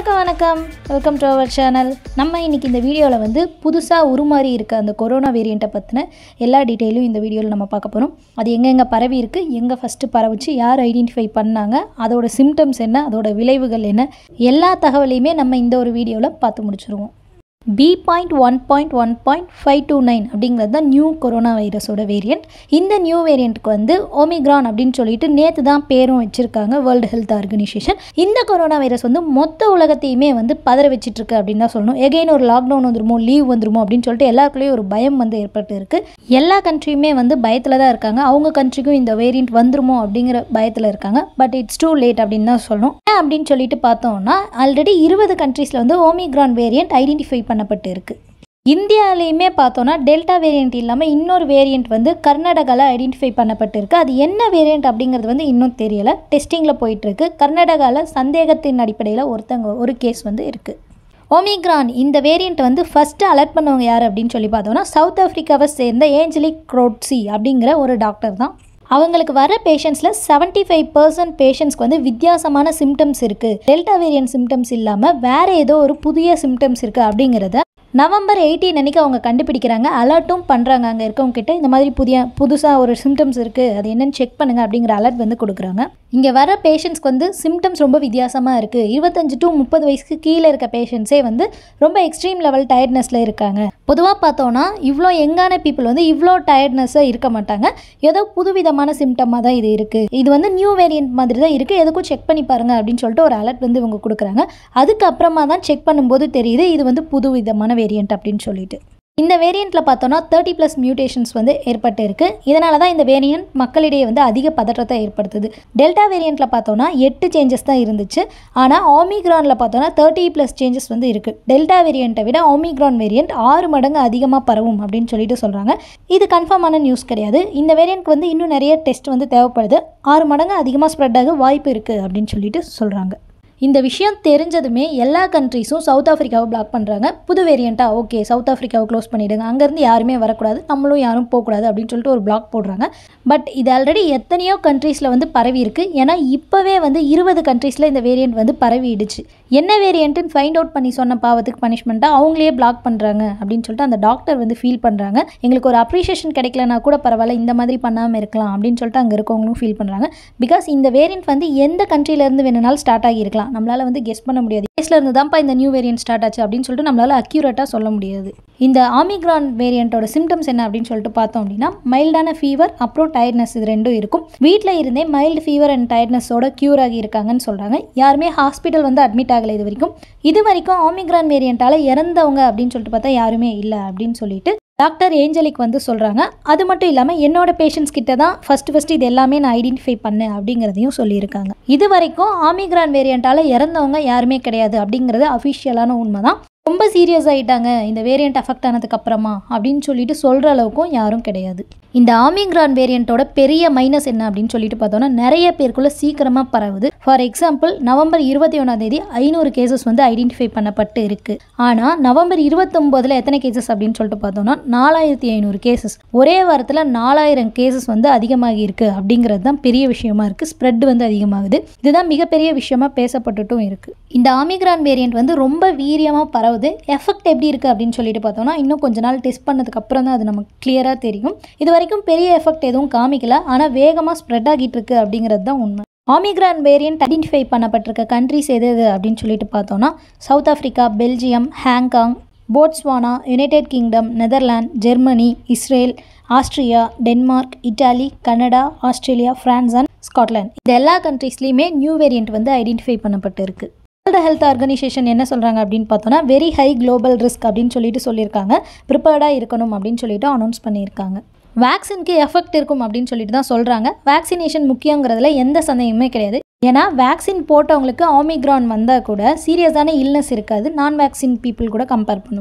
வணக்கம் வணக்கம் welcome to our channel நம்ம இன்னைக்கு இந்த வீடியோவில் வந்து புதுசாக உருமாறி இருக்க அந்த கொரோனா வேரியண்ட்டை பற்றின எல்லா டீட்டெயிலும் இந்த வீடியோவில் நம்ம பார்க்க போகிறோம் அது எங்கெங்கே பரவி இருக்கு எங்கே ஃபஸ்ட்டு பரவுச்சு யார் ஐடென்டிஃபை பண்ணாங்க அதோட சிம்டம்ஸ் என்ன அதோட விளைவுகள் என்ன எல்லா தகவலையுமே நம்ம இந்த ஒரு வீடியோவில் பார்த்து முடிச்சிருவோம் B point one point one point five two nine அப்படிங்கிறது தான் நியூ கொரோனா வைரஸோட வேரியண்ட் இந்த நியூ வேரியண்ட்டுக்கு வந்து ஓமிக்ரான் அப்படின்னு சொல்லிட்டு நேற்று தான் பேரும் வச்சுருக்காங்க வேர்ல்டு ஹெல்த் ஆர்கனைசேஷன் இந்த கொரோனா வைரஸ் வந்து மொத்த உலகத்தையுமே வந்து பதற வச்சிட்டு இருக்கு அப்படின்னு தான் சொல்லணும் எகைன் ஒரு லாக்டவுன் வந்துருமோ லீவ் வந்துருமோ அப்படின்னு சொல்லிட்டு எல்லாருக்குள்ளேயும் ஒரு பயம் வந்து ஏற்பட்டு இருக்கு எல்லா கண்ட்ரியுமே வந்து பயத்தில் தான் இருக்காங்க அவங்க கண்ட்ரிக்கும் இந்த வேரியண்ட் வந்துருமோ அப்படிங்கிற பயத்தில் இருக்காங்க பட் இட்ஸ் டூ லேட் அப்படின்னு தான் சொல்லணும் ஏன் அப்படின்னு சொல்லிட்டு பார்த்தோம்னா ஆல்ரெடி இருபது கண்ட்ரீஸில் வந்து ஓமிக்ரான் வேரியண்ட் ஐடென்டிஃபை பண்ணப்பட்டு இருக்கு இந்தியாவிலையுமே பார்த்தோன்னா டெல்டா வேரியண்ட் இல்லாமல் இன்னொரு வேரியண்ட் வந்து கர்நாடகாவில் ஐடென்டிஃபை பண்ணப்பட்டிருக்கு அது என்ன வேரியண்ட் அப்படிங்கிறது வந்து இன்னும் தெரியலை டெஸ்டிங்கில் போயிட்டுருக்கு கர்நாடகாவில் சந்தேகத்தின் அடிப்படையில் ஒருத்தங்க ஒரு கேஸ் வந்து இருக்குது ஓமிக்ரான் இந்த வேரியண்ட் வந்து ஃபஸ்ட்டு அலர்ட் பண்ணவங்க யார் அப்படின்னு சொல்லி பார்த்தோம்னா சவுத் ஆஃப்ரிக்காவை சேர்ந்த ஏஞ்சலிக் க்ரோட்ஸி அப்படிங்கிற ஒரு டாக்டர் தான் அவங்களுக்கு வர பேஷண்ட்ஸில் செவன்ட்டி ஃபைவ் பர்சன்ட் பேஷண்ட்ஸ்க்கு வந்து வித்தியாசமான சிம்டம்ஸ் இருக்குது டெல்டா வேரியன்ட் சிம்டம்ஸ் இல்லாமல் வேறு ஏதோ ஒரு புதிய சிம்டம்ஸ் இருக்குது அப்படிங்கிறத நவம்பர் எயிட்டீன் அன்றைக்கி அவங்க கண்டுபிடிக்கிறாங்க அலர்ட்டும் பண்ணுறாங்க அங்கே இருக்கவங்க கிட்ட இந்த மாதிரி புதிய புதுசாக ஒரு சிம்டம்ஸ் இருக்குது அது என்னென்னு செக் பண்ணுங்கள் அப்படிங்கிற அலர்ட் வந்து கொடுக்குறாங்க இங்கே வர பேஷண்ட்ஸ்க்கு வந்து சிம்டம்ஸ் ரொம்ப வித்தியாசமாக இருக்குது இருபத்தஞ்சு டு முப்பது வயசுக்கு கீழே இருக்க பேஷண்ட்ஸே வந்து ரொம்ப எக்ஸ்ட்ரீம் லெவல் டயர்ட்னஸில் இருக்காங்க பொதுவாக பார்த்தோன்னா இவ்வளோ யங்கான பீப்புள் வந்து இவ்வளோ டயர்ட்னஸாக இருக்க மாட்டாங்க ஏதோ புதுவிதமான சிம்டமாக தான் இது இருக்குது இது வந்து நியூ வேரியன்ட் மாதிரி தான் இருக்குது எதுக்கும் செக் பண்ணி பாருங்க அப்படின்னு சொல்லிட்டு ஒரு அலர்ட் வந்து இவங்க கொடுக்குறாங்க அதுக்கப்புறமா தான் செக் பண்ணும்போது தெரியுது இது வந்து புதுவிதமான வேரியண்ட் அப்படின்னு சொல்லிட்டு இந்த வேரியண்ட்டில் பார்த்தோன்னா தேர்ட்டி ப்ளஸ் மியூட்டேஷன்ஸ் வந்து ஏற்பட்டு இருக்கு இதனால தான் இந்த வேரியண்ட் மக்களிடையே வந்து அதிக பதற்றத்தை ஏற்படுத்துது டெல்டா வேரியண்ட்டில் பார்த்தோன்னா எட்டு சேஞ்சஸ் தான் இருந்துச்சு ஆனால் ஆமிக்ரானில் பார்த்தோன்னா தேர்ட்டி ப்ளஸ் சேஞ்சஸ் வந்து இருக்குது டெல்டா வேரியண்ட்டை விட ஆமிக்ரான் வேரியண்ட் ஆறு மடங்கு அதிகமாக பரவும் அப்படின்னு சொல்லிட்டு சொல்கிறாங்க இது கன்ஃபார்மான நியூஸ் கிடையாது இந்த வேரியண்ட்க்கு வந்து இன்னும் நிறைய டெஸ்ட் வந்து தேவைப்படுது ஆறு மடங்கு அதிகமாக ஸ்ப்ரெட் ஆக வாய்ப்பு இருக்குது அப்படின்னு சொல்லிட்டு சொல்கிறாங்க இந்த விஷயம் தெரிஞ்சதுமே எல்லா கண்ட்ரீஸும் சவுத் ஆஃப்ரிக்காவை பிளாக் பண்ணுறாங்க புது வேரியண்ட்டாக ஓகே சவுத் ஆஃப்ரிக்காவை க்ளோஸ் பண்ணிவிடுங்க அங்கேருந்து யாருமே வரக்கூடாது நம்மளும் யாரும் போகக்கூடாது அப்படின்னு சொல்லிட்டு ஒரு பிளாக் போடுறாங்க பட் இது ஆல்ரெடி எத்தனையோ கண்ட்ரீஸில் வந்து பரவி இருக்கு ஏன்னா இப்போவே வந்து இருபது கண்ட்ரீஸில் இந்த வேரியண்ட் வந்து பரவிடுச்சு என்ன வேரியண்ட்டுன்னு ஃபைண்ட் அவுட் பண்ணி சொன்ன பாவத்துக்கு பனிஷ்மெண்ட்டாக அவங்களே பிளாக் பண்ணுறாங்க அப்படின்னு சொல்லிட்டு அந்த டாக்டர் வந்து ஃபீல் பண்ணுறாங்க எங்களுக்கு ஒரு அப்ரிஷியேஷன் கிடைக்கலனா கூட பரவாயில்ல இந்த மாதிரி பண்ணாமல் இருக்கலாம் அப்படின்னு சொல்லிட்டு அங்கே இருக்கவங்களும் ஃபீல் பண்ணுறாங்க பிகாஸ் இந்த வேரியண்ட் வந்து எந்த கண்ட்ரிலேருந்து வேணுனாலும் ஸ்டார்ட் ஆகியிருக்கலாம் நம்மளால் வந்து கெஸ் பண்ண முடியாது கேஸில் இருந்து தான்ப்பா இந்த நியூ வேரியன்ட் ஸ்டார்ட் ஆச்சு அப்படின்னு சொல்லிட்டு நம்மளால் அக்யூரேட்டாக சொல்ல முடியாது இந்த ஆமிக்ரான் வேரியண்ட்டோட சிம்டம்ஸ் என்ன அப்படின்னு சொல்லிட்டு பார்த்தோம் அப்படின்னா மைல்டான ஃபீவர் அப்புறம் டயர்ட்னஸ் இது ரெண்டும் இருக்கும் வீட்டில் இருந்தே மைல்டு ஃபீவர் அண்ட் டயர்ட்னஸோட க்யூர் ஆகி இருக்காங்கன்னு சொல்கிறாங்க யாருமே ஹாஸ்பிட்டல் வந்து அட்மிட் ஆகலை இது வரைக்கும் இது வரைக்கும் ஆமிக்ரான் வேரியண்ட்டால் இறந்தவங்க அப்படின்னு சொல்லிட்டு பார்த்தா யாருமே இல்லை அப்படின்னு சொல்லிட்டு டாக்டர் ஏஞ்சலிக் வந்து சொல்கிறாங்க அது மட்டும் இல்லாமல் என்னோட பேஷண்ட்ஸ் கிட்ட தான் ஃபஸ்ட்டு ஃபஸ்ட்டு இது எல்லாமே நான் ஐடென்டிஃபை பண்ணேன் அப்படிங்கிறதையும் சொல்லியிருக்காங்க இது வரைக்கும் ஆமிக்ரான் வேரியண்ட்டால் இறந்தவங்க யாருமே கிடையாது அப்படிங்கிறது அஃபிஷியலான உண்மை தான் ரொம்ப சீரியஸ் ஆகிட்டாங்க இந்த வேரியண்ட் அஃபெக்ட் ஆனதுக்கு அப்புறமா அப்படின்னு சொல்லிட்டு சொல்கிற அளவுக்கும் யாரும் கிடையாது இந்த ஆமிக்ரான் வேரியண்ட்டோட பெரிய மைனஸ் என்ன அப்படின்னு சொல்லிட்டு பார்த்தோன்னா நிறைய பேருக்குள்ள சீக்கிரமாக பரவுது ஃபார் எக்ஸாம்பிள் நவம்பர் இருபத்தி ஒன்றாம் தேதி ஐநூறு கேசஸ் வந்து ஐடென்டிஃபை பண்ணப்பட்டு இருக்கு ஆனால் நவம்பர் இருபத்தொம்போதில் எத்தனை கேசஸ் அப்படின்னு சொல்லிட்டு பார்த்தோம்னா நாலாயிரத்தி ஐநூறு கேசஸ் ஒரே வாரத்தில் நாலாயிரம் கேசஸ் வந்து அதிகமாகி இருக்கு அப்படிங்கிறது தான் பெரிய விஷயமா இருக்கு ஸ்ப்ரெட் வந்து அதிகமாகுது இதுதான் மிகப்பெரிய விஷயமா பேசப்பட்டுட்டும் இருக்கு இந்த ஆமிக்ரான் வேரியண்ட் வந்து ரொம்ப வீரியமாக பரவுது எஃபெக்ட் எப்படி இருக்குது அப்படின்னு சொல்லிட்டு பார்த்தோம்னா இன்னும் கொஞ்ச நாள் டெஸ்ட் பண்ணதுக்கு அப்புறம் தான் அது நமக்கு கிளியராக தெரியும் இது வரைக்கும் பெரிய எஃபெக்ட் எதுவும் காமிக்கல ஆனால் வேகமாக ஸ்ப்ரெட் ஆகிட்டு இருக்கு அப்படிங்கிறது தான் உண்மை ஆமிக்ரான் வேரியண்ட் ஐடென்டிஃபை பண்ணப்பட்டிருக்க கண்ட்ரிஸ் எது எது அப்படின்னு சொல்லிட்டு பார்த்தோம்னா South Africa Belgium Hong Kong Botswana United Kingdom Netherlands Germany Israel Austria Denmark Italy Canada Australia France and Scotland இந்த எல்லா கண்ட்ரீஸ்லையுமே நியூ வேரியண்ட் வந்து ஐடென்டிஃபை பண்ணப்பட்டிருக்கு வேர்ல்டு ஹெல்த் ஆர்கனைசேஷன் என்ன சொல்கிறாங்க அப்படின்னு பார்த்தோன்னா வெரி ஹை குளோபல் ரிஸ்க் அப்படின்னு சொல்லிட்டு சொல்லியிருக்காங்க ப்ரிப்பேர்டாக இருக்கணும் அப்படின்னு சொல்லிட்டு அனௌன்ஸ் பண்ணியிருக்காங்க வேக்சினுக்கு எஃபெக்ட் இருக்கும் அப்படின்னு சொல்லிட்டு தான் சொல்கிறாங்க வேக்சினேஷன் முக்கியங்கிறதுல எந்த சந்தேகமே கிடையாது ஏன்னா வேக்சின் போட்டவங்களுக்கு ஆமிக்ரான் வந்தால் கூட சீரியஸான இல்னஸ் இருக்காது நான் வேக்சின் பீப்புள் கூட கம்பேர் பண்ணும்போது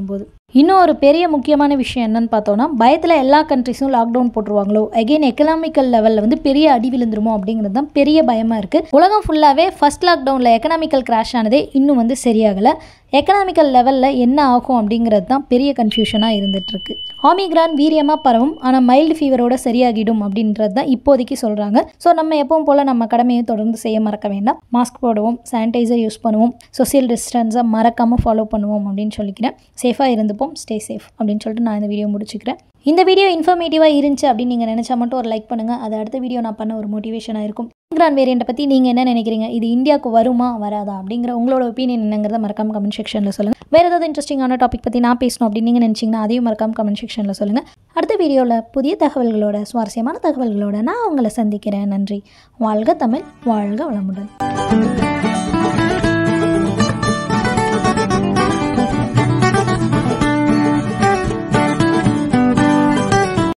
இன்னும் ஒரு பெரிய முக்கியமான விஷயம் என்னன்னு பார்த்தோன்னா பயத்தில் எல்லா கண்ட்ரிஸும் லாக்டவுன் போட்டுருவாங்களோ அகைன் எக்கனாமிக்கல் லெவலில் வந்து பெரிய அடி விழுந்துருமோ அப்படிங்கிறது தான் பெரிய பயமாக இருக்குது உலகம் ஃபுல்லாகவே ஃபர்ஸ்ட் லாக்டவுனில் எக்கனாமிக்கல் கிராஷ் ஆனதே இன்னும் வந்து சரியாகலை எக்கனாமிக்கல் லெவலில் என்ன ஆகும் அப்படிங்கிறது தான் பெரிய கன்ஃபியூஷனாக இருந்துகிட்ருக்கு ஆமிக்ரான் வீரியமாக பரவும் ஆனால் மைல்டு ஃபீவரோட சரியாகிடும் அப்படின்றது தான் இப்போதைக்கு சொல்கிறாங்க ஸோ நம்ம எப்பவும் போல் நம்ம கடமையை தொடர்ந்து செய்ய மறக்க வேண்டாம் மாஸ்க் போடுவோம் சானிடைசர் யூஸ் பண்ணுவோம் சோசியல் டிஸ்டன்ஸை மறக்காமல் ஃபாலோ பண்ணுவோம் அப்படின்னு சொல்லிக்கிறேன் சேஃபாக இருந்துப்போம் ஸ்டே சேஃப் அப்படின்னு சொல்லிட்டு நான் இந்த வீடியோ முடிச்சுக்கிறேன் இந்த வீடியோ இன்ஃபர்மேட்டிவாக இருந்துச்சு அப்படின்னு நீங்கள் நினச்சா மட்டும் ஒரு லைக் பண்ணுங்கள் அது அடுத்த வீடியோ நான் பண்ண ஒரு மோட்டிவேஷனாக இருக்கும் கிரான் வேரியண்ட்டை பற்றி நீங்கள் என்ன நினைக்கிறீங்க இது இந்தியாவுக்கு வருமா வராதா அப்படிங்கிற உங்களோட ஒப்பீனியன் என்னங்கிறத மறக்காம கமெண்ட் செக்ஷனில் சொல்லுங்கள் வேறு ஏதாவது இன்ட்ரெஸ்டிங்கான டாபிக் பற்றி நான் பேசணும் அப்படின்னு நீங்கள் நினச்சிங்கன்னா அதையும் மறக்காம கமெண்ட் செக்ஷனில் சொல்லுங்கள் அடுத்த வீடியோவில் புதிய தகவல்களோட சுவாரஸ்யமான தகவல்களோட நான் உங்களை சந்திக்கிறேன் நன்றி வாழ்க தமிழ் வாழ்க வளமுடன்